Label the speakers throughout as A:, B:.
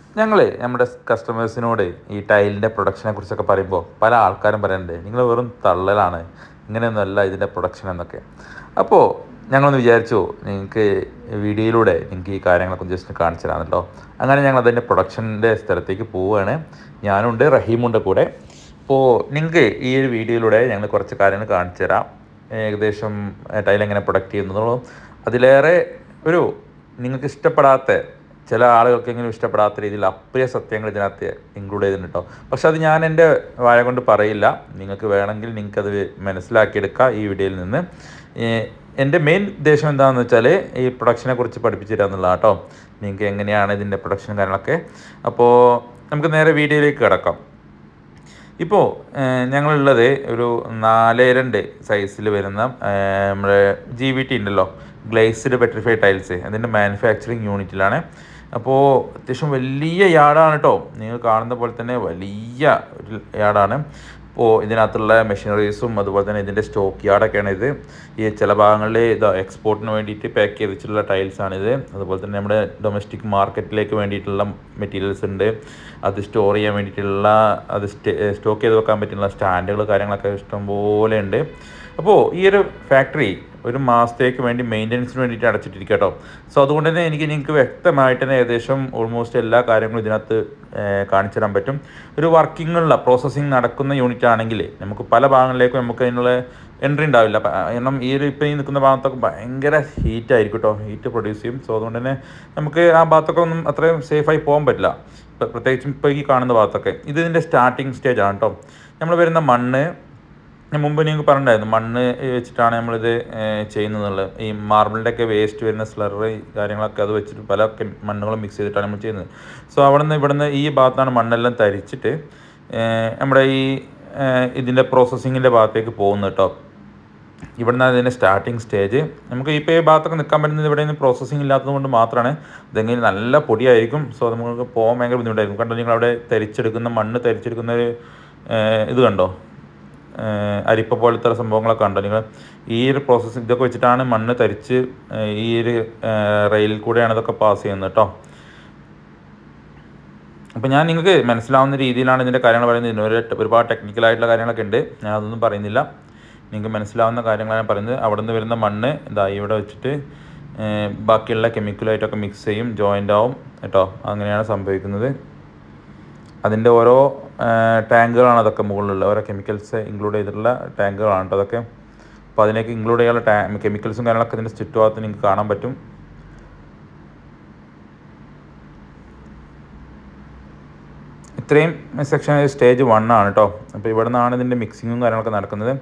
A: ഞങ്ങൾ നമ്മുടെ കസ്റ്റമേഴ്സിനോട് ഈ ടൈലിൻ്റെ പ്രൊഡക്ഷനെ കുറിച്ചൊക്കെ പറയുമ്പോൾ പല ആൾക്കാരും പറയുന്നുണ്ട് നിങ്ങൾ വെറും തള്ളലാണ് ഇങ്ങനെയൊന്നുമല്ല ഇതിൻ്റെ പ്രൊഡക്ഷൻ എന്നൊക്കെ അപ്പോൾ ഞങ്ങളൊന്ന് വിചാരിച്ചു നിങ്ങൾക്ക് വീഡിയോയിലൂടെ നിങ്ങൾക്ക് ഈ കാര്യങ്ങളൊക്കെ ഒന്ന് ജസ്റ്റ് കാണിച്ചു തരാമല്ലോ അങ്ങനെ ഞങ്ങൾ അതിൻ്റെ പ്രൊഡക്ഷൻ്റെ സ്ഥലത്തേക്ക് പോവുകയാണ് ഞാനുണ്ട് റഹീമുണ്ട് കൂടെ അപ്പോൾ നിങ്ങൾക്ക് ഈ ഒരു വീഡിയോയിലൂടെ ഞങ്ങൾ കുറച്ച് കാര്യങ്ങൾ കാണിച്ചു തരാം ഏകദേശം ടൈൽ എങ്ങനെ പ്രൊഡക്റ്റ് ചെയ്യുന്നതോളം അതിലേറെ ഒരു നിങ്ങൾക്ക് ഇഷ്ടപ്പെടാത്ത ചില ആളുകൾക്കെങ്കിലും ഇഷ്ടപ്പെടാത്ത രീതിയിൽ അപ്രിയ സത്യങ്ങൾ ഇതിനകത്ത് ഇൻക്ലൂഡ് ചെയ്തിട്ടുണ്ട് കേട്ടോ പക്ഷെ അത് ഞാൻ എൻ്റെ വായ കൊണ്ട് പറയില്ല നിങ്ങൾക്ക് വേണമെങ്കിൽ നിങ്ങൾക്കത് മനസ്സിലാക്കിയെടുക്കാം ഈ വീഡിയോയിൽ നിന്ന് ഏഹ് എൻ്റെ മെയിൻ ഉദ്ദേശം എന്താണെന്ന് വെച്ചാൽ ഈ പ്രൊഡക്ഷനെ കുറിച്ച് പഠിപ്പിച്ചു തരാം എന്നുള്ളതാണ് കേട്ടോ നിങ്ങൾക്ക് എങ്ങനെയാണ് ഇതിൻ്റെ പ്രൊഡക്ഷൻ കാര്യങ്ങളൊക്കെ അപ്പോൾ നമുക്ക് നേരെ വീഡിയോയിലേക്ക് കിടക്കാം ഇപ്പോൾ ഞങ്ങളുള്ളത് ഒരു നാല് രണ്ട് സൈസിൽ വരുന്ന ഏഹ്, നമ്മുടെ ജി വി ടി ഉണ്ടല്ലോ ഗ്ലേസ്ഡ് പെട്രിഫൈഡ് ടൈൽസ് അതിൻ്റെ മാനുഫാക്ചറിങ് യൂണിറ്റിലാണ് അപ്പോൾ അത്യാവശ്യം വലിയ യാർഡാണ് കേട്ടോ നിങ്ങൾ കാണുന്ന പോലെ തന്നെ വലിയ ഒരു യാർഡാണ് അപ്പോൾ ഇതിനകത്തുള്ള മെഷീനറീസും അതുപോലെ തന്നെ ഇതിൻ്റെ സ്റ്റോക്ക് യാർഡൊക്കെയാണ് ഇത് ഈ ചില ഭാഗങ്ങളിൽ ഇത് എക്സ്പോർട്ടിന് വേണ്ടിയിട്ട് പാക്ക് ചെയ്ത് വെച്ചിട്ടുള്ള ടൈൽസാണിത് അതുപോലെ തന്നെ നമ്മുടെ ഡൊമസ്റ്റിക് മാർക്കറ്റിലേക്ക് വേണ്ടിയിട്ടുള്ള മെറ്റീരിയൽസ് ഉണ്ട് അത് സ്റ്റോർ ചെയ്യാൻ വേണ്ടിയിട്ടുള്ള അത് സ്റ്റോക്ക് ചെയ്ത് വെക്കാൻ പറ്റുന്ന സ്റ്റാൻഡുകൾ കാര്യങ്ങളൊക്കെ ഇഷ്ടംപോലെ ഉണ്ട് അപ്പോൾ ഈ ഒരു ഫാക്ടറി ഒരു മാസത്തേക്ക് വേണ്ടി മെയിൻ്റനൻസിന് വേണ്ടിയിട്ട് അടച്ചിട്ടിരിക്കുക കേട്ടോ സോ അതുകൊണ്ട് തന്നെ എനിക്ക് നിങ്ങൾക്ക് വ്യക്തമായിട്ട് തന്നെ ഏകദേശം ഓൾമോസ്റ്റ് എല്ലാ കാര്യങ്ങളും ഇതിനകത്ത് ഏഹ്, കാണിച്ചു തരാൻ പറ്റും ഒരു വർക്കിങ്ങുള്ള പ്രോസസ്സിങ് നടക്കുന്ന യൂണിറ്റ് ആണെങ്കിൽ നമുക്ക് പല ഭാഗങ്ങളിലേക്കും നമുക്ക് അതിനുള്ള എൻട്രി ഉണ്ടാവില്ല പ- കാരണം ഈ ഒരു ഇപ്പോൾ ഈ നിൽക്കുന്ന ഭാഗത്തൊക്കെ ഭയങ്കര ഹീറ്റ് ആയിരിക്കും കേട്ടോ ഹീറ്റ് പ്രൊഡ്യൂസ് ചെയ്യും സോ അതുകൊണ്ട് തന്നെ നമുക്ക് ആ ഭാഗത്തൊക്കെ ഒന്നും അത്രയും സേഫായി പോകാൻ പറ്റില്ല ഇപ്പം പ്രത്യേകിച്ചും ഇപ്പോൾ ഈ കാണുന്ന ഭാഗത്തൊക്കെ ഇത് ഇതിൻ്റെ സ്റ്റാർട്ടിങ് സ്റ്റേജ് ആണ് കേട്ടോ നമ്മൾ വരുന്ന മണ്ണ് ഞാൻ മുമ്പ് നിങ്ങൾക്ക് പറഞ്ഞിട്ടുണ്ടായിരുന്നു മണ്ണ് വെച്ചിട്ടാണ് നമ്മളിത് ഏഹ്, ചെയ്യുന്നതെന്നുള്ളത് ഈ മാർബിളിൻ്റെ ഒക്കെ വേസ്റ്റ് വരുന്ന സ്ലറ് കാര്യങ്ങളൊക്കെ അത് വെച്ചിട്ട് പല കെമി- മണ്ണുകളും മിക്സ് ചെയ്തിട്ടാണ് നമ്മൾ ചെയ്യുന്നത് സോ അവിടെ നിന്ന് ഇവിടെ നിന്ന് ഈ ഭാഗത്താണ് മണ്ണെല്ലാം തരിച്ചിട്ട് ഏഹ്, നമ്മുടെ ഈ ഏഹ്, ഇതിൻ്റെ പ്രോസസ്സിങ്ങിൻ്റെ ഭാഗത്തേക്ക് പോകുന്നത് കേട്ടോ ഇവിടെ നിന്നാണ് ഇതിൻ്റെ സ്റ്റാർട്ടിങ് സ്റ്റേജ് നമുക്ക് ഇപ്പോൾ ഈ ഭാഗത്തൊക്കെ നിൽക്കാൻ പറ്റുന്നത് ഇവിടെ നിന്ന് പ്രോസസ്സിങ് ഇല്ലാത്തത് കൊണ്ട് മാത്രമാണ് ഇതെങ്കിലും നല്ല പൊടിയായിരിക്കും സോ നമുക്ക് പോകാൻ ഭയങ്കര ബുദ്ധിമുട്ടായിരിക്കും കണ്ടോ നിങ്ങൾ അവിടെ തരിച്ചെടുക്കുന്ന മണ്ണ് തരിച്ചെടുക്കുന്ന ഒരു ഏഹ്, ഇത് കണ്ടോ ഏഹ്, അരിപ്പ പോലത്തെ സംഭവങ്ങളൊക്കെ കണ്ടോ നിങ്ങൾ ഈ ഒരു പ്രോസസ്സ് ഇതൊക്കെ വെച്ചിട്ടാണ് മണ്ണ് തരിച്ച് ഏഹ്, ഈ ഒരു ഏഹ്, റെയിലിൽ കൂടെയാണ് ഇതൊക്കെ പാസ് ചെയ്യുന്നത് കേട്ടോ അപ്പോൾ ഞാൻ നിങ്ങൾക്ക് മനസ്സിലാവുന്ന രീതിയിലാണ് ഇതിൻ്റെ കാര്യങ്ങൾ പറയുന്നത് ഇതിന് ഒരു ഒരുപാട് ടെക്നിക്കലായിട്ടുള്ള കാര്യങ്ങളൊക്കെ ഉണ്ട് ഞാൻ അതൊന്നും പറയുന്നില്ല നിങ്ങൾക്ക് മനസ്സിലാവുന്ന കാര്യങ്ങളാണ് ഞാൻ പറയുന്നത് അവിടെ നിന്ന് വരുന്ന മണ്ണ് ഇതാ ഇവിടെ വെച്ചിട്ട് ഏർ, ബാക്കിയുള്ള കെമിക്കലായിട്ടൊക്കെ മിക്സ് ചെയ്യും ജോയിൻ്റ് ആവും കേട്ടോ അങ്ങനെയാണ് സംഭവിക്കുന്നത് അതിൻ്റെ ഓരോ ടാങ്കുകളാണ് അതൊക്കെ മുകളിലുള്ള ഓരോ കെമിക്കൽസ് ഇൻക്ലൂഡ് ചെയ്തിട്ടുള്ള ടാങ്കുകളാണ് കേട്ടോ അതൊക്കെ അപ്പോൾ അതിനൊക്കെ ഇൻക്ലൂഡ് ചെയ്യാനുള്ള ടാ കെമിക്കൽസും കാര്യങ്ങളൊക്കെ ഇതിൻ്റെ ചുറ്റുഭാഗത്ത് നിങ്ങൾക്ക് കാണാൻ പറ്റും ഇത്രയും സെക്ഷൻ സ്റ്റേജ് വൺ ആണ് കേട്ടോ അപ്പോൾ ഇവിടെ നിന്നാണ് ഇതിൻ്റെ മിക്സിങ്ങും കാര്യങ്ങളൊക്കെ നടക്കുന്നത്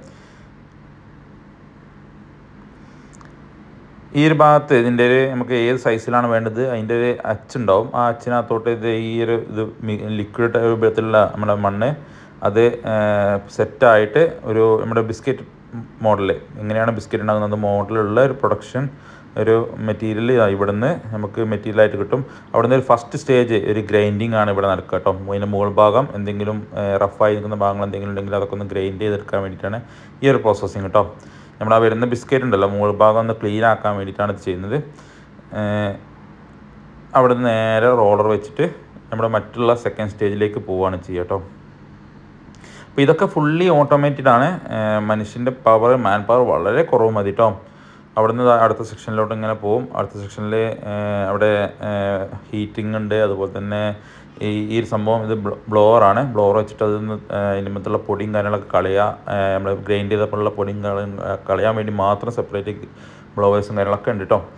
A: ഈ ഒരു ഭാഗത്ത് ഇതിൻ്റെ ഒരു നമുക്ക് ഏത് സൈസിലാണ് വേണ്ടത് അതിൻ്റെ ഒരു അച്ചുണ്ടാവും ആ അച്ചിനകത്തോട്ട് ഇത് ഈ ഒരു ഇത് ലിക്വിഡ് രൂപത്തിലുള്ള നമ്മുടെ മണ്ണ് അത് സെറ്റായിട്ട് ഒരു നമ്മുടെ ബിസ്ക്കറ്റ് മോഡൽ എങ്ങനെയാണ് ബിസ്ക്കറ്റ് ഉണ്ടാകുന്നത് മോഡലുള്ള ഒരു പ്രൊഡക്ഷൻ ഒരു മെറ്റീരിയൽ ഇവിടുന്ന് നമുക്ക് മെറ്റീരിയലായിട്ട് കിട്ടും അവിടുന്ന് ഒരു ഫസ്റ്റ് സ്റ്റേജ് ഒരു ഗ്രൈൻഡിങ് ആണ് ഇവിടെ നടക്കുക കേട്ടോ അതിൻ്റെ മുകൾ ഭാഗം എന്തെങ്കിലും റഫായി നിൽക്കുന്ന ഭാഗങ്ങൾ എന്തെങ്കിലും ഉണ്ടെങ്കിൽ അതൊക്കെ ഒന്ന് ഗ്രൈൻഡ് ചെയ്തെടുക്കാൻ വേണ്ടിയിട്ടാണ് ഈ ഒരു പ്രോസസ്സിങ് കേട്ടോ നമ്മൾ ആ വരുന്ന ബിസ്ക്കറ്റ് ഉണ്ടല്ലോ മുകൾ ഭാഗം ഒന്ന് ക്ലീൻ ആക്കാൻ വേണ്ടിയിട്ടാണ് ഇത് ചെയ്യുന്നത് ഏഹ് അവിടെ നിന്ന് നേരെ റോളർ വെച്ചിട്ട് നമ്മുടെ മറ്റുള്ള സെക്കൻഡ് സ്റ്റേജിലേക്ക് പോവുകയാണ് ചെയ്യുക കേട്ടോ അപ്പോൾ ഇതൊക്കെ ഫുള്ളി ഓട്ടോമേറ്റഡ് ആണ് മനുഷ്യൻ്റെ പവർ മാൻ പവർ വളരെ കുറവ് മതി കേട്ടോ അവിടെ നിന്ന് അടുത്ത സെക്ഷനിലോട്ട് ഇങ്ങനെ പോകും അടുത്ത സെക്ഷനിൽ അവിടെ ഹീറ്റിംഗ് ഉണ്ട് അതുപോലെ തന്നെ ഈ ഈ ഒരു സംഭവം ഇത് ബ്ലോവർ ആണ് ബ്ലോവർ വെച്ചിട്ട് അതിൽ നിന്ന് അതിൻ്റെ മറ്റുള്ള പൊടിയും കാര്യങ്ങളൊക്കെ കളയുക നമ്മൾ ഗ്രൈൻഡ് ചെയ്തപ്പോഴുള്ള പൊടിയും കളയും കളയാൻ വേണ്ടി മാത്രം സെപ്പറേറ്റ് ബ്ലോവേഴ്സും കാര്യങ്ങളൊക്കെ ഉണ്ട് കേട്ടോ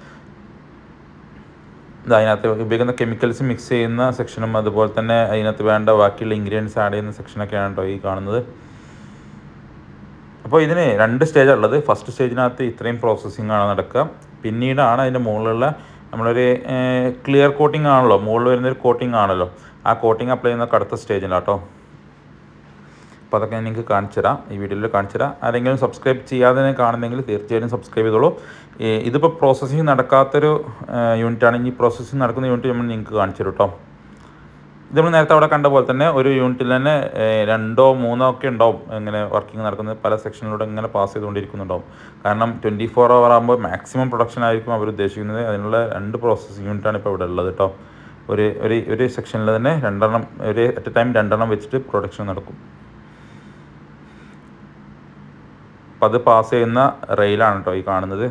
A: ഇത് അതിനകത്ത് ഉപയോഗിക്കുന്ന കെമിക്കൽസ് മിക്സ് ചെയ്യുന്ന സെക്ഷനും അതുപോലെ തന്നെ അതിനകത്ത് വേണ്ട ബാക്കിയുള്ള ഇൻഗ്രീഡിയൻസ് ആഡ് ചെയ്യുന്ന സെക്ഷനൊക്കെയാണ് കേട്ടോ ഈ കാണുന്നത് അപ്പോൾ ഇതിന് രണ്ട് സ്റ്റേജാണ് ഉള്ളത് ഫസ്റ്റ് സ്റ്റേജിനകത്ത് ഇത്രയും പ്രോസസ്സിംഗ് ആണ് നടക്കുക പിന്നീടാണ് അതിൻ്റെ മുകളിലുള്ള നമ്മളൊരു ക്ലിയർ കോട്ടിംഗ് ആണല്ലോ മുകളിൽ വരുന്നൊരു കോട്ടിംഗ് ആണല്ലോ ആ കോട്ടിംഗ് അപ്ലൈ ചെയ്യുന്ന അടുത്ത സ്റ്റേജിലാണ് കേട്ടോ അപ്പോൾ അതൊക്കെ ഞാൻ നിങ്ങൾക്ക് കാണിച്ചു തരാം ഈ വീഡിയോയിൽ കാണിച്ചു തരാം ആരെങ്കിലും സബ്സ്ക്രൈബ് ചെയ്യാതെ കാണുന്നെങ്കിൽ തീർച്ചയായും സബ്സ്ക്രൈബ് ചെയ്തോളൂ ഈ ഇതിപ്പോൾ പ്രോസസ്സിങ് നടക്കാത്തൊരു യൂണിറ്റാണ് ഈ പ്രോസസ്സിങ് നടക്കുന്ന യൂണിറ്റ് നമ്മൾ നിങ്ങൾക്ക് കാണിച്ചു തരും കേട്ടോ ഇത് നമ്മൾ നേരത്തെ അവിടെ കണ്ട പോലെ തന്നെ ഒരു യൂണിറ്റിൽ തന്നെ ഏഹ്, രണ്ടോ മൂന്നോ ഒക്കെ ഉണ്ടാവും ഇങ്ങനെ വർക്കിംഗ് നടക്കുന്നത് പല സെക്ഷനിലൂടെ ഇങ്ങനെ പാസ് ചെയ്തുകൊണ്ടിരിക്കുന്നുണ്ടാവും കാരണം ട്വൻറ്റി ഫോർ അവർ ആകുമ്പോൾ മാക്സിമം പ്രൊഡക്ഷൻ ആയിരിക്കും അവർ ഉദ്ദേശിക്കുന്നത് അതിനുള്ള രണ്ട് പ്രോസസ്സിംഗ് യൂണിറ്റാണ് ഇപ്പോൾ ഇവിടെ ഉള്ളത് കേട്ടോ ഒരു ഒരു ഒരു സെക്ഷനിൽ തന്നെ രണ്ടെണ്ണം ഒരു അറ്റ് എ ടൈം രണ്ടെണ്ണം വെച്ചിട്ട് പ്രൊഡക്ഷൻ നടക്കും അപ്പം അത് പാസ് ചെയ്യുന്ന റെയിലാണ് കേട്ടോ ഈ കാണുന്നത്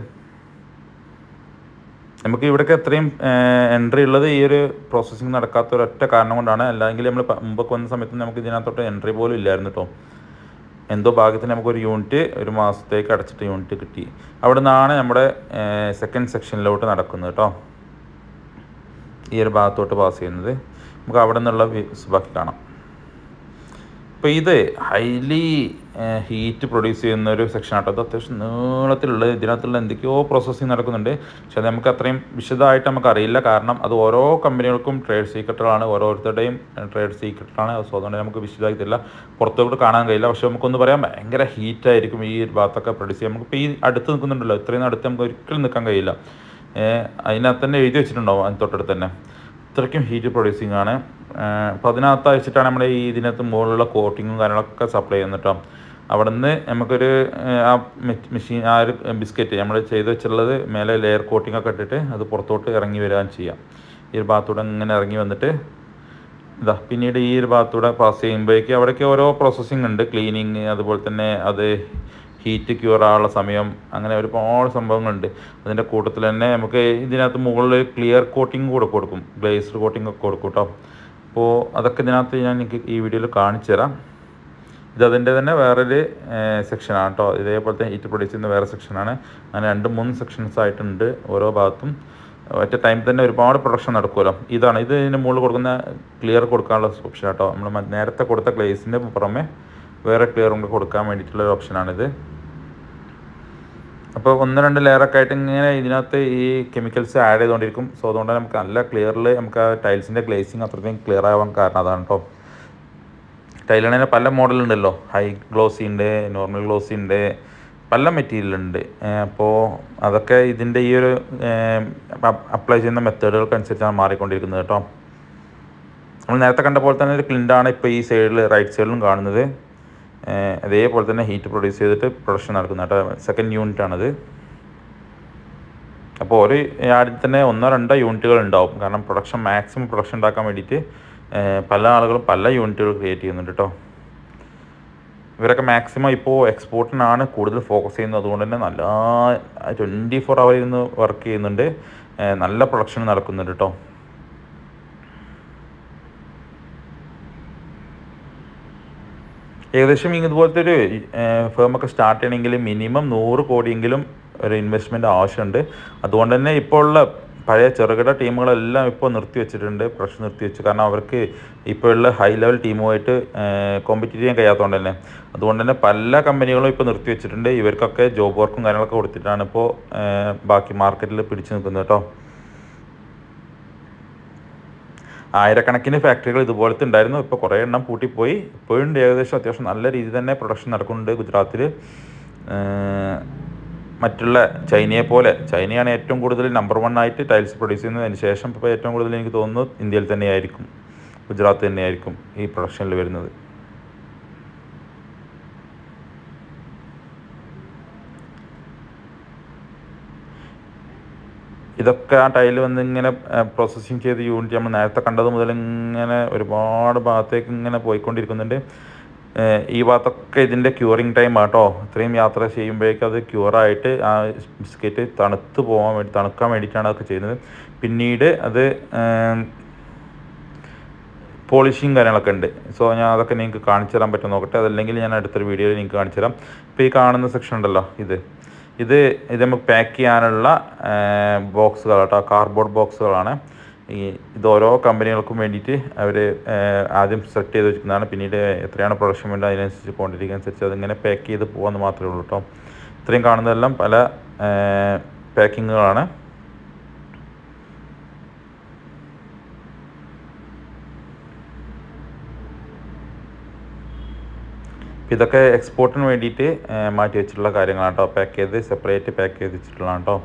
A: നമുക്ക് ഇവിടേക്ക് എത്രയും എൻട്രി ഉള്ളത് ഈ ഒരു പ്രോസസ്സിങ് നടക്കാത്ത ഒരൊറ്റ കാരണം കൊണ്ടാണ് അല്ലെങ്കിൽ നമ്മൾ മുമ്പൊക്കെ വന്ന സമയത്ത് നമുക്ക് ഇതിനകത്തോട്ട് എൻട്രി പോലും ഇല്ലായിരുന്നു കേട്ടോ എന്തോ ഭാഗ്യത്തിന് നമുക്കൊരു യൂണിറ്റ് ഒരു മാസത്തേക്ക് അടച്ചിട്ട് യൂണിറ്റ് കിട്ടി അവിടെ നിന്നാണ് നമ്മുടെ സെക്കൻഡ് സെക്ഷനിലോട്ട് നടക്കുന്നത് കേട്ടോ ഈ ഒരു ഭാഗത്തോട്ട് പാസ് ചെയ്യുന്നത് നമുക്ക് അവിടെ നിന്നുള്ള വ്യൂസ് ബാക്കി കാണാം ഇപ്പോൾ ഇത് ഹൈലി ഹീറ്റ് പ്രൊഡ്യൂസ് ചെയ്യുന്ന ഒരു സെക്ഷൻ ആട്ടോ അത് അത്യാവശ്യം നീളത്തിലുള്ള ഇതിനകത്തുള്ള എന്തൊക്കെയോ പ്രോസസ്സിങ് നടക്കുന്നുണ്ട് പക്ഷെ അത് നമുക്ക് അത്രയും വിശദമായിട്ട് നമുക്ക് അറിയില്ല കാരണം അത് ഓരോ കമ്പനികൾക്കും ട്രേഡ് സീക്രട്ടുകളാണ് ഓരോരുത്തരുടെയും ട്രേഡ് സീക്രട്ടാണ് സോ അതുകൊണ്ട് നമുക്ക് വിശദമായി തരില്ല പുറത്തോട്ട് കാണാൻ കഴിയില്ല പക്ഷെ നമുക്കൊന്ന് പറയാം ഭയങ്കര ഹീറ്റായിരിക്കും ഈ ഭാഗത്തൊക്കെ പ്രൊഡ്യൂസ് ചെയ്യാം നമുക്കിപ്പോൾ ഈ അടുത്ത് നിൽക്കുന്നുണ്ടല്ലോ ഇത്രയും അടുത്ത് നമുക്ക് ഒരിക്കലും നിൽക്കാൻ കഴിയില്ല അതിനകത്ത് തന്നെ എഴുതി വെച്ചിട്ടുണ്ടാവും അതിന് തൊട്ടടുത്ത് തന്നെ ഇത്രയ്ക്കും ഹീറ്റ് പ്രൊഡ്യൂസിങ് ആണ് അപ്പോൾ അതിനകത്ത് അയച്ചിട്ടാണ് നമ്മുടെ ഈ ഇതിനകത്ത് മുകളിലുള്ള കോട്ടിങ്ങും കാര്യങ്ങളൊക്കെ സപ്ലൈ ചെയ്യുന്നത് കേട്ടോ അവിടെ നിന്ന് നമുക്കൊരു ആ മെഷീൻ ആ ഒരു ബിസ്ക്കറ്റ് നമ്മൾ ചെയ്ത് വെച്ചിട്ടുള്ളത് മേലെ ലെയർ കോട്ടിംഗ് ഒക്കെ ഇട്ടിട്ട് അത് പുറത്തോട്ട് ഇറങ്ങി വരാൻ ചെയ്യാം ഈ ഒരു ഭാഗത്തൂടെ ഇങ്ങനെ ഇറങ്ങി വന്നിട്ട് ഇതാ പിന്നീട് ഈ ഒരു ഭാഗത്തൂടെ പാസ് ചെയ്യുമ്പോഴേക്ക് അവിടേക്ക് ഓരോ പ്രോസസ്സിങ് ഉണ്ട് ക്ലീനിങ് അതുപോലെ തന്നെ അത് ഹീറ്റ് ക്യൂർ ആവാനുള്ള സമയം അങ്ങനെ ഒരുപാട് സംഭവങ്ങളുണ്ട് അതിൻ്റെ കൂട്ടത്തിൽ തന്നെ നമുക്ക് ഇതിനകത്ത് മുകളിൽ ക്ലിയർ കോട്ടിങ് കൂടെ കൊടുക്കും ഗ്ലേസ്ഡ് കോട്ടിംഗ് ഒക്കെ കൊടുക്കും കേട്ടോ അപ്പോൾ അതൊക്കെ ഇതിനകത്ത് ഞാൻ എനിക്ക് ഈ വീഡിയോയിൽ കാണിച്ചു തരാം ഇത് അതിൻ്റെ തന്നെ വേറൊരു സെക്ഷനാണ് കേട്ടോ ഇതേപോലത്തെ ഹീറ്റ് പ്രൊഡ്യൂസ് ചെയ്യുന്ന വേറെ സെക്ഷനാണ് അങ്ങനെ രണ്ട് മൂന്ന് സെക്ഷൻസ് ആയിട്ടുണ്ട് ഓരോ ഭാഗത്തും ഒറ്റ ടൈം തന്നെ ഒരുപാട് പ്രൊഡക്ഷൻ നടക്കുമല്ലോ ഇതാണ് ഇത് ഇതിന് മുകളിൽ കൊടുക്കുന്ന ക്ലിയർ കൊടുക്കാനുള്ള ഓപ്ഷൻ കേട്ടോ നമ്മൾ നേരത്തെ കൊടുത്ത ഗ്ലേസിൻ്റെ പുറമെ വേറെ ക്ലിയറും കൂടെ കൊടുക്കാൻ വേണ്ടിയിട്ടുള്ള ഒരു ഓപ്ഷനാണിത് അപ്പോൾ ഒന്ന് രണ്ട് ലെയറൊക്കെ ആയിട്ട് ഇങ്ങനെ ഇതിനകത്ത് ഈ കെമിക്കൽസ് ആഡ് ചെയ്തുകൊണ്ടിരിക്കും സോ അതുകൊണ്ട് നമുക്ക് നല്ല ക്ലിയറിൽ നമുക്ക് ആ ടൈൽസിൻ്റെ ഗ്ലേസിങ് അത്രയും ക്ലിയർ ആവാൻ കാരണം അതാണ് കേട്ടോ ടൈലിനെ പല മോഡലുണ്ടല്ലോ ഹൈ ഗ്ലോസി ഉണ്ട് നോർമൽ ഗ്ലോസി ഉണ്ട് പല മെറ്റീരിയൽ ഉണ്ട് അപ്പോൾ അതൊക്കെ ഇതിൻ്റെ ഈ ഒരു അപ്ലൈ ചെയ്യുന്ന മെത്തേഡുകൾക്കനുസരിച്ചാണ് മാറിക്കൊണ്ടിരിക്കുന്നത് കേട്ടോ നമ്മൾ നേരത്തെ കണ്ട പോലെ തന്നെ ഒരു ക്ലിൻ്റാണ് ഇപ്പോൾ ഈ സൈഡിൽ റൈറ്റ് സൈഡിലും കാണുന്നത് അതേപോലെ തന്നെ ഹീറ്റ് പ്രൊഡ്യൂസ് ചെയ്തിട്ട് പ്രൊഡക്ഷൻ നടക്കുന്ന കേട്ടോ സെക്കൻഡ് യൂണിറ്റ് ആണത് അപ്പോൾ ഒരു ആടിൽ തന്നെ ഒന്നോ രണ്ടോ യൂണിറ്റുകൾ ഉണ്ടാവും കാരണം പ്രൊഡക്ഷൻ മാക്സിമം പ്രൊഡക്ഷൻ ഉണ്ടാക്കാൻ വേണ്ടിയിട്ട് പല ആളുകളും പല യൂണിറ്റുകൾ ക്രിയേറ്റ് ചെയ്യുന്നുണ്ട് കേട്ടോ ഇവരൊക്കെ മാക്സിമം ഇപ്പോൾ എക്സ്പോർട്ടിനാണ് കൂടുതൽ ഫോക്കസ് ചെയ്യുന്നത് അതുകൊണ്ട് തന്നെ നല്ല ട്വൻറ്റി ഫോർ അവർ ഇരുന്ന് വർക്ക് ചെയ്യുന്നുണ്ട് നല്ല പ്രൊഡക്ഷൻ നടക്കുന്നുണ്ട് കേട്ടോ ഏകദേശം ഇതുപോലത്തെ ഒരു ഫേമൊക്കെ സ്റ്റാർട്ട് ചെയ്യണമെങ്കിൽ മിനിമം നൂറ് കോടിയെങ്കിലും ഒരു ഇൻവെസ്റ്റ്മെൻറ്റ് ആവശ്യമുണ്ട് അതുകൊണ്ട് തന്നെ ഇപ്പോൾ ഉള്ള പഴയ ചെറുകിട ടീമുകളെല്ലാം ഇപ്പോൾ നിർത്തി വെച്ചിട്ടുണ്ട് പ്രൊഡക്ഷൻ നിർത്തി വെച്ചു കാരണം അവർക്ക് ഇപ്പോഴുള്ള ഹൈ ലെവൽ ടീമുമായിട്ട് കോമ്പറ്റീറ്റ് ചെയ്യാൻ കഴിയാത്തതുകൊണ്ട് തന്നെ അതുകൊണ്ട് തന്നെ പല കമ്പനികളും ഇപ്പോൾ നിർത്തി വെച്ചിട്ടുണ്ട് ഇവർക്കൊക്കെ ജോബ് വർക്കും കാര്യങ്ങളൊക്കെ കൊടുത്തിട്ടാണ് ഇപ്പോൾ ബാക്കി മാർക്കറ്റിൽ പിടിച്ചു നിൽക്കുന്നത് കേട്ടോ ആയിരക്കണക്കിന് ഫാക്ടറികൾ ഇതുപോലത്തെ ഉണ്ടായിരുന്നു ഇപ്പോൾ കുറേ എണ്ണം പൂട്ടിപ്പോയി ഇപ്പോഴും ഏകദേശം അത്യാവശ്യം നല്ല രീതിയിൽ തന്നെ പ്രൊഡക്ഷൻ നടക്കുന്നുണ്ട് ഗുജറാത്തിൽ മറ്റുള്ള ചൈനയെ പോലെ ചൈനയാണ് ഏറ്റവും കൂടുതൽ നമ്പർ വൺ ആയിട്ട് ടൈൽസ് പ്രൊഡ്യൂസ് ചെയ്യുന്നതിന് ശേഷം ഇപ്പോൾ ഏറ്റവും കൂടുതൽ എനിക്ക് തോന്നുന്നു ഇന്ത്യയിൽ തന്നെയായിരിക്കും ഗുജറാത്ത് തന്നെയായിരിക്കും ഈ പ്രൊഡക്ഷനിൽ വരുന്നത് ഇതൊക്കെ ആ ടൈൽ വന്ന് ഇങ്ങനെ പ്രോസസ്സിങ് ചെയ്ത് യൂണിറ്റ് നമ്മൾ നേരത്തെ കണ്ടത് മുതൽ ഇങ്ങനെ ഒരുപാട് ഭാഗത്തേക്ക് ഇങ്ങനെ പോയിക്കൊണ്ടിരിക്കുന്നുണ്ട് ഈ ഭാഗത്തൊക്കെ ഇതിൻ്റെ ക്യൂറിങ് ടൈം ആട്ടോ ഇത്രയും യാത്ര ചെയ്യുമ്പോഴേക്കും അത് ക്യൂറായിട്ട് ആ ബിസ്ക്കറ്റ് തണുത്ത് പോകാൻ വേണ്ടി തണുക്കാൻ വേണ്ടിയിട്ടാണ് അതൊക്കെ ചെയ്യുന്നത് പിന്നീട് അത് പോളിഷിങ് കാര്യങ്ങളൊക്കെ ഉണ്ട് സോ ഞാൻ അതൊക്കെ നിങ്ങൾക്ക് കാണിച്ചു തരാൻ പറ്റും നോക്കട്ടെ അതല്ലെങ്കിൽ ഞാൻ അടുത്തൊരു വീഡിയോയിൽ നിങ്ങൾക്ക് കാണിച്ചു തരാം ഇപ്പോൾ ഈ കാണുന്ന സെക്ഷൻ ഉണ്ടല്ലോ ഇത് ഇത് ഇത് നമുക്ക് പാക്ക് ചെയ്യാനുള്ള ബോക്സുകൾ കേട്ടോ കാർഡ്ബോർഡ് ബോക്സുകളാണ് ഈ ഇത് ഓരോ കമ്പനികൾക്കും വേണ്ടിയിട്ട് അവർ ആദ്യം സെറ്റ് ചെയ്ത് വെച്ചിരിക്കുന്നതാണ് പിന്നീട് എത്രയാണ് പ്രൊഡക്ഷൻ വേണ്ടത് അതിനനുസരിച്ച് ക്വാണ്ടിറ്റിക്ക് അനുസരിച്ച് അതിങ്ങനെ പാക്ക് ചെയ്ത് പോകാമെന്ന് മാത്രമേ ഉള്ളൂ കേട്ടോ ഇത്രയും കാണുന്നതെല്ലാം പല പാക്കിങ്ങുകളാണ് ഇതൊക്കെ എക്സ്പോർട്ടിന് വേണ്ടിയിട്ട് മാറ്റി വെച്ചിട്ടുള്ള കാര്യങ്ങളാണ് കേട്ടോ പാക്ക് ചെയ്ത് സെപ്പറേറ്റ് പാക്ക് ചെയ്ത് വെച്ചിട്ടുള്ളതാണ് കേട്ടോ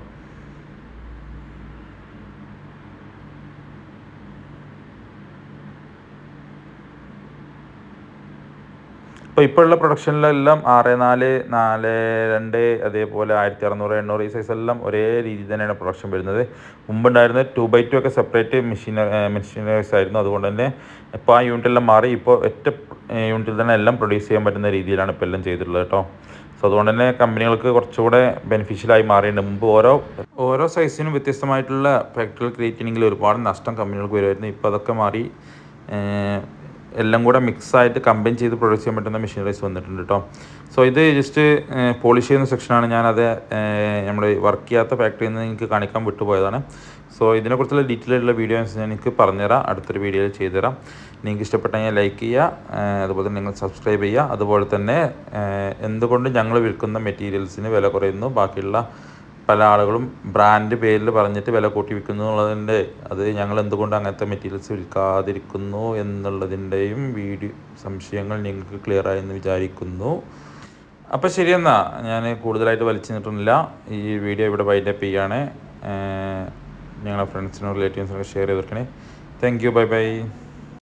A: അപ്പോൾ ഇപ്പോഴുള്ള പ്രൊഡക്ഷനിലെല്ലാം ആറ് നാല് നാല് രണ്ട് അതേപോലെ ആയിരത്തി അറുന്നൂറ് എണ്ണൂറ് ഈ സൈസ് എല്ലാം ഒരേ രീതിയിൽ തന്നെയാണ് പ്രൊഡക്ഷൻ വരുന്നത് മുമ്പുണ്ടായിരുന്ന ടു ബൈ ടു ഒക്കെ സെപ്പറേറ്റ് മെഷീന മെഷീനറീസ് ആയിരുന്നു അതുകൊണ്ട് തന്നെ ഇപ്പോൾ ആ യൂണിറ്റെല്ലാം മാറി ഇപ്പോൾ ഒറ്റ യൂണിറ്റിൽ തന്നെ എല്ലാം പ്രൊഡ്യൂസ് ചെയ്യാൻ പറ്റുന്ന രീതിയിലാണ് ഇപ്പോൾ എല്ലാം ചെയ്തിട്ടുള്ളത് കേട്ടോ സോ അതുകൊണ്ട് തന്നെ കമ്പനികൾക്ക് കുറച്ചുകൂടെ ബെനിഫിഷ്യലായി മാറിയിട്ടുണ്ട് മുമ്പ് ഓരോ ഓരോ സൈസിനും വ്യത്യസ്തമായിട്ടുള്ള ഫാക്ടറികൾ ക്രിയേറ്റ് ചെയ്യണമെങ്കിൽ ഒരുപാട് നഷ്ടം കമ്പനികൾക്ക് വരുമായിരുന്നു ഇപ്പോൾ അതൊക്കെ മാറി ഏഹ്, എല്ലാം കൂടെ മിക്സ് ആയിട്ട് കമ്പൈൻ ചെയ്ത് പ്രൊഡ്യൂസ് ചെയ്യാൻ പറ്റുന്ന മെഷീനറീസ് വന്നിട്ടുണ്ട് കേട്ടോ സോ ഇത് ജസ്റ്റ് പോളിഷ് ചെയ്യുന്ന സെക്ഷനാണ് ഞാനത് നമ്മൾ വർക്ക് ചെയ്യാത്ത ഫാക്ടറിയിൽ നിന്ന് എനിക്ക് കാണിക്കാൻ വിട്ടുപോയതാണ് സോ ഇതിനെക്കുറിച്ചുള്ള ഡീറ്റെയിൽ ആയിട്ടുള്ള വീഡിയോ ഞാൻ എനിക്ക് പറഞ്ഞുതരാം അടുത്തൊരു വീഡിയോയിൽ ചെയ്തുതരാം നിങ്ങൾക്ക് ഇഷ്ടപ്പെട്ടെങ്കിൽ ലൈക്ക് ചെയ്യുക ഏഹ് അതുപോലെ തന്നെ നിങ്ങൾ സബ്സ്ക്രൈബ് ചെയ്യുക അതുപോലെ തന്നെ ഏഹ് എന്തുകൊണ്ട് ഞങ്ങൾ വിൽക്കുന്ന മെറ്റീരിയൽസിന് വില കുറയുന്നു ബാക്കിയുള്ള പല ആളുകളും ബ്രാൻഡ് പേരിൽ പറഞ്ഞിട്ട് വില കൂട്ടി വിൽക്കുന്നു എന്നുള്ളതിൻ്റെ അത് ഞങ്ങൾ എന്തുകൊണ്ട് അങ്ങനത്തെ മെറ്റീരിയൽസ് വിൽക്കാതിരിക്കുന്നു എന്നുള്ളതിൻ്റെയും വീഡിയോ സംശയങ്ങൾ നിങ്ങൾക്ക് ക്ലിയർ ആയെന്ന് വിചാരിക്കുന്നു അപ്പോൾ ശരിയെന്നാ ഞാൻ കൂടുതലായിട്ട് വലിച്ചു നിന്നിട്ടൊന്നുമില്ല ഈ വീഡിയോ ഇവിടെ വൈൻഡപ്പ് ചെയ്യാണ് ഏഹ് നിങ്ങളുടെ ഫ്രണ്ട്സിനും റിലേറ്റീവ്സിനൊക്കെ ഷെയർ ചെയ്ത് കൊടുക്കണേ താങ്ക് യു ബൈ ബൈ